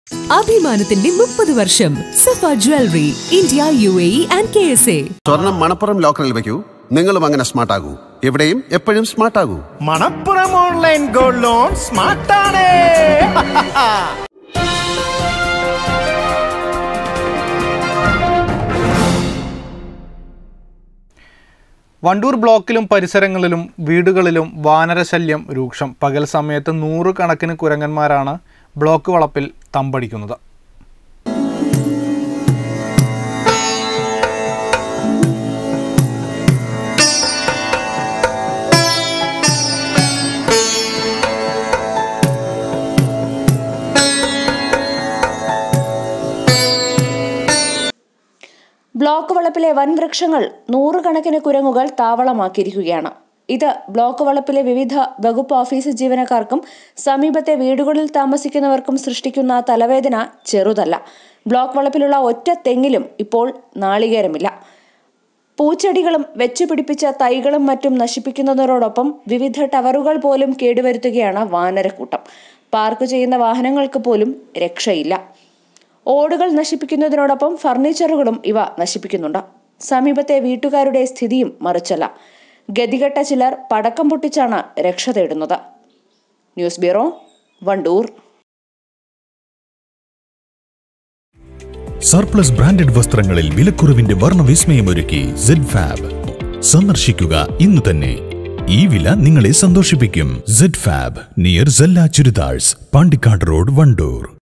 അഭിമാനത്തിന്റെ മുപ്പത് വർഷം Safa jewellery India U A E and K S A സ്വർണം മണപ്പുറം ലോക്കറിൽ വെക്കൂ നിങ്ങളും അങ്ങനെ സ്മാർട്ട് ആകൂ എവിടെയും എപ്പോഴും സ്മാർട്ട് ആകൂ മണപ്പുറം ഓൺലൈൻ ഗോൾഡ് ലോൺ സ്മാർട്ടാണ് വണ്ടൂർ ബ്ലോക്കിലും പരിസരങ്ങളിലും വീടുകളിലും വാനരശല്യം രൂക്ഷം പകൽ സമയത്ത് നൂറുകണക്കിന് കുരങ്ങന്മാരാണ് ബ്ലോക്ക് വളപ്പിൽ തമ്പടിക്കുന്നത് ബ്ലോക്ക് വളപ്പിലെ വൻവൃക്ഷങ്ങൾ നൂറുകണക്കിന് കുരങ്ങുകൾ താവളമാക്കിയിരിക്കുകയാണ് ഇത് ബ്ലോക്ക് വളപ്പിലെ വിവിധ വകുപ്പ് ഓഫീസ് ജീവനക്കാർക്കും സമീപത്തെ വീടുകളിൽ താമസിക്കുന്നവർക്കും സൃഷ്ടിക്കുന്ന തലവേദന ചെറുതല്ല ബ്ലോക്ക് വളപ്പിലുള്ള ഒറ്റ തെങ്ങിലും ഇപ്പോൾ നാളികേരമില്ല പൂച്ചെടികളും വെച്ചുപിടിപ്പിച്ച തൈകളും മറ്റും നശിപ്പിക്കുന്നതോടൊപ്പം വിവിധ ടവറുകൾ പോലും കേടുവരുത്തുകയാണ് വാനരക്കൂട്ടം പാർക്ക് ചെയ്യുന്ന വാഹനങ്ങൾക്ക് പോലും രക്ഷയില്ല ഓടുകൾ നശിപ്പിക്കുന്നതിനോടൊപ്പം ഫർണിച്ചറുകളും ഇവ നശിപ്പിക്കുന്നുണ്ട് സമീപത്തെ വീട്ടുകാരുടെ സ്ഥിതിയും മറിച്ചല്ല ഗതികെട്ട ചിലർ പടക്കം പൊട്ടിച്ചാണ് രക്ഷ തേടുന്നത് news bureau Wandoor surplus branded വസ്ത്രങ്ങളിൽ വിലക്കുറവിന്റെ വർണ്ണവിസ്മയമൊരുക്കി സെഡ് ഫാബ് സന്ദർശിക്കുക ഇന്ന് തന്നെ ഈ വില നിങ്ങളെ സന്തോഷിപ്പിക്കും സെഡ് ഫാബ് നിയർ സെല്ല ചുരിദാഴ്സ് പാണ്ടിക്കാട് റോഡ് വണ്ടൂർ